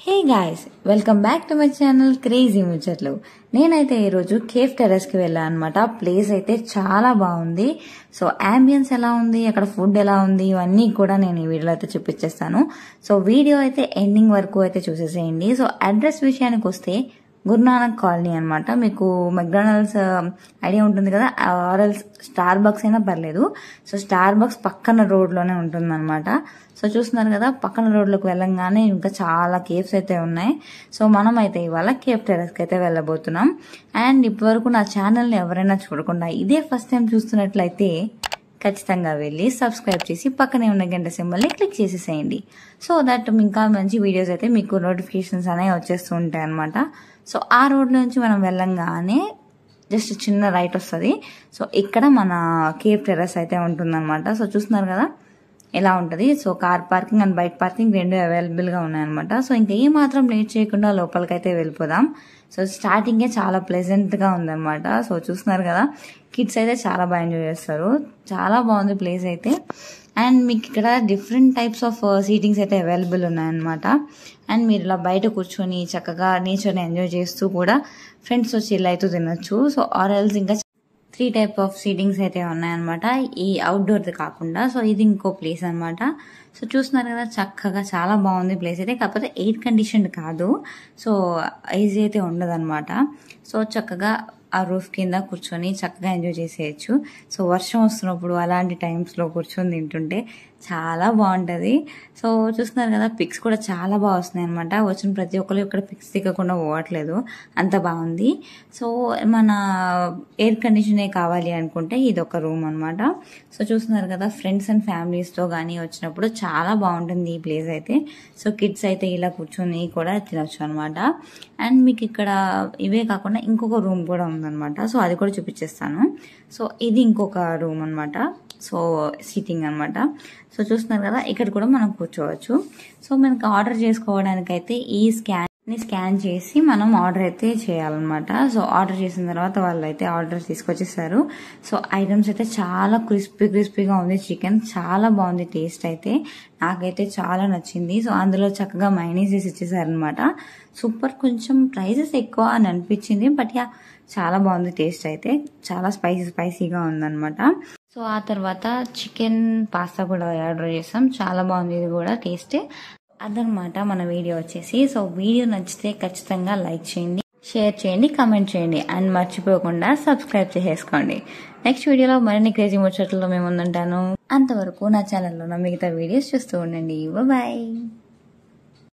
hey guys welcome back to my channel crazy ముచ్చట్లు నేనైతే ఈరోజు కేఫ్ టెర్రస్కి వెళ్ళాను అనమాట ప్లేస్ అయితే చాలా బాగుంది సో అంబియన్స్ ఎలా ఉంది అక్కడ ఫుడ్ ఎలా ఉంది ఇవన్నీ కూడా నేను ఈ వీడియోలో అయితే చూపించేస్తాను సో వీడియో అయితే ఎండింగ్ వరకు అయితే చూసేసేయండి సో అడ్రస్ విషయానికి వస్తే గురునానక్ కాలనీ అనమాట మీకు మెక్డానల్డ్స్ ఐడియా ఉంటుంది కదా ఆర్ఎల్స్ స్టార్ బక్స్ అయినా పర్లేదు సో స్టార్ బక్స్ పక్కన రోడ్లోనే ఉంటుంది అనమాట సో చూస్తున్నారు కదా పక్కన రోడ్లోకి వెళ్ళంగానే ఇంకా చాలా కేవ్స్ అయితే ఉన్నాయి సో మనం అయితే ఇవాళ కేవ్ టెరస్కి అయితే వెళ్ళబోతున్నాం అండ్ ఇప్పటివరకు నా ఛానల్ని ఎవరైనా చూడకుండా ఇదే ఫస్ట్ టైం చూస్తున్నట్లయితే ఖచ్చితంగా వెళ్ళి సబ్స్క్రైబ్ చేసి పక్కనే ఉన్న గంట సింబల్ని క్లిక్ చేసేసేయండి సో దట్ ఇంకా మంచి వీడియోస్ అయితే మీకు నోటిఫికేషన్స్ అనేవి వచ్చేస్తూ ఉంటాయి అనమాట సో ఆ రోడ్ నుంచి మనం వెళ్ళంగానే జస్ట్ చిన్న రైట్ వస్తుంది సో ఇక్కడ మన కేవ్ టెర్రస్ అయితే ఉంటుందన్నమాట సో చూస్తున్నారు కదా ఎలా ఉంటుంది so car parking and bike parking రెండు అవైలబుల్గా ఉన్నాయన్నమాట సో ఇంకా ఏ మాత్రం లేట్ చేయకుండా లోపలికైతే వెళ్ళిపోదాం సో స్టార్టింగే చాలా ప్లెజెంట్గా ఉందన్నమాట సో చూస్తున్నారు కదా కిడ్స్ అయితే చాలా బాగా ఎంజాయ్ చేస్తారు చాలా బాగుంది ప్లేస్ అయితే అండ్ మీకు ఇక్కడ డిఫరెంట్ టైప్స్ ఆఫ్ సీటింగ్స్ అయితే అవైలబుల్ ఉన్నాయన్నమాట అండ్ మీరు ఇలా బయట కూర్చొని చక్కగా నేచర్ని ఎంజాయ్ చేస్తూ కూడా ఫ్రెండ్స్ వచ్చి ఇలా అయితే తినొచ్చు సో ఆర్ఎల్స్ ఇంకా త్రీ టైప్ ఆఫ్ సీటింగ్స్ అయితే ఉన్నాయన్నమాట ఈ అవుట్డోర్ది కాకుండా సో ఇది ఇంకో ప్లేస్ అనమాట సో చూస్తున్నారు కదా చక్కగా చాలా బాగుంది ప్లేస్ అయితే కాకపోతే ఎయిర్ కండిషన్ కాదు సో ఈజీ అయితే ఉండదన్నమాట సో చక్కగా ఆ రూఫ్ కింద కూర్చొని చక్కగా ఎంజాయ్ చేసేయచ్చు సో వర్షం వస్తున్నప్పుడు అలాంటి టైమ్స్లో కూర్చొని తింటుంటే చాలా బాగుంటుంది సో చూస్తున్నారు కదా పిక్స్ కూడా చాలా బాగా వస్తున్నాయి అనమాట వచ్చిన ప్రతి ఒక్కరు ఇక్కడ పిక్స్ దిగకుండా పోవట్లేదు అంత బాగుంది సో మన ఎయిర్ కండిషనే కావాలి అనుకుంటే ఇది ఒక రూమ్ అనమాట సో చూస్తున్నారు కదా ఫ్రెండ్స్ అండ్ ఫ్యామిలీస్తో కానీ వచ్చినప్పుడు చాలా బాగుంటుంది ఈ ప్లేస్ అయితే సో కిడ్స్ అయితే ఇలా కూర్చొని కూడా తినొచ్చు అనమాట అండ్ మీకు ఇక్కడ ఇవే కాకుండా ఇంకొక రూమ్ కూడా ఉందన్నమాట సో అది కూడా చూపించేస్తాను సో ఇది ఇంకొక రూమ్ అనమాట సో సీటింగ్ అనమాట సో చూస్తున్నారు కదా ఇక్కడ కూడా మనం కూర్చోవచ్చు సో మనకి ఆర్డర్ చేసుకోవడానికైతే ఈ స్కాన్ ని స్కాన్ చేసి మనం ఆర్డర్ అయితే చేయాలన్నమాట సో ఆర్డర్ చేసిన తర్వాత వాళ్ళు అయితే ఆర్డర్ తీసుకొచ్చేసారు సో ఐటమ్స్ అయితే చాలా క్రిస్పీ క్రిస్పీగా ఉంది చికెన్ చాలా బాగుంది టేస్ట్ అయితే నాకైతే చాలా నచ్చింది సో అందులో చక్కగా మైనీస్ వేసి ఇచ్చేసారనమాట సూపర్ కొంచెం ప్రైజెస్ ఎక్కువ అని అనిపించింది బట్ యా చాలా బాగుంది టేస్ట్ అయితే చాలా స్పైసీ స్పైసీగా ఉందన్నమాట సో ఆ తర్వాత చికెన్ పాస్తా కూడా ఆర్డర్ చేసాం చాలా బాగుంది ఇది కూడా టేస్ట్ అదనమాట మన వీడియో వచ్చేసి సో వీడియో నచ్చితే ఖచ్చితంగా లైక్ చేయండి షేర్ చేయండి కమెంట్ చేయండి అండ్ మర్చిపోకుండా సబ్స్క్రైబ్ చేసేసుకోండి నెక్స్ట్ వీడియోలో మరిన్ని క్రేజీ ముచ్చట్లతో మేము ముందుంటాను అంతవరకు నా ఛానల్లో నా మిగతా వీడియోస్ చూస్తూ ఉండండి బాయ్